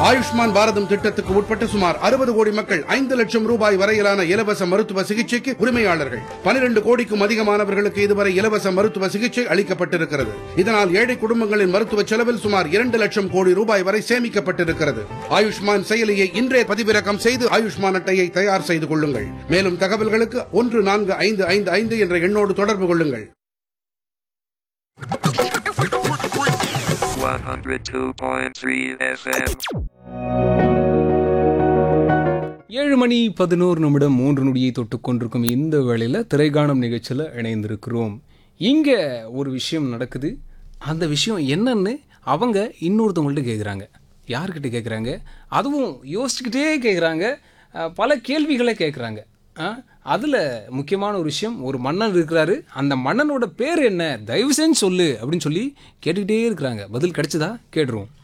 ஆயுஷ்மான் பாரதம் திட்டத்துக்கு உட்பட்ட சுமார் அறுபது கோடி மக்கள் ஐந்து லட்சம் ரூபாய் வரையிலான இலவச மருத்துவ சிகிச்சைக்கு உரிமையாளர்கள் பனிரெண்டு கோடிக்கும் அதிகமானவர்களுக்கு இதுவரை இலவச மருத்துவ சிகிச்சை அளிக்கப்பட்டிருக்கிறது இதனால் ஏழை குடும்பங்களின் மருத்துவ செலவில் சுமார் இரண்டு லட்சம் கோடி ரூபாய் வரை சேமிக்கப்பட்டிருக்கிறது ஆயுஷ்மான் செயலியை இன்றே பதிவிறக்கம் செய்து ஆயுஷ்மான் அட்டையை தயார் செய்து கொள்ளுங்கள் மேலும் தகவல்களுக்கு ஒன்று நான்கு ஐந்து ஐந்து ஐந்து என்ற எண்ணோடு தொடர்பு கொள்ளுங்கள் 102.3 FM. ஏழு மணி பதினோரு நிமிடம் மூன்று நொடியை தொட்டு கொண்டிருக்கும் இந்த வேளையில் திரைகாணும் நிகழ்ச்சியில் இணைந்திருக்கிறோம் இங்கே ஒரு விஷயம் நடக்குது அந்த விஷயம் என்னன்னு அவங்க இன்னொருத்தவங்கள்ட்ட கேட்குறாங்க யார்கிட்ட கேட்குறாங்க அதுவும் யோசிச்சுக்கிட்டே கேட்குறாங்க பல கேள்விகளை கேட்குறாங்க அதில் முக்கியமான ஒரு விஷயம் ஒரு மன்னன் இருக்கிறாரு அந்த மன்னனோட பேர் என்ன தயவு செஞ்சு சொல்லு அப்படின்னு சொல்லி கேட்டுக்கிட்டே இருக்கிறாங்க பதில் கிடைச்சதா கேட்டுருவோம்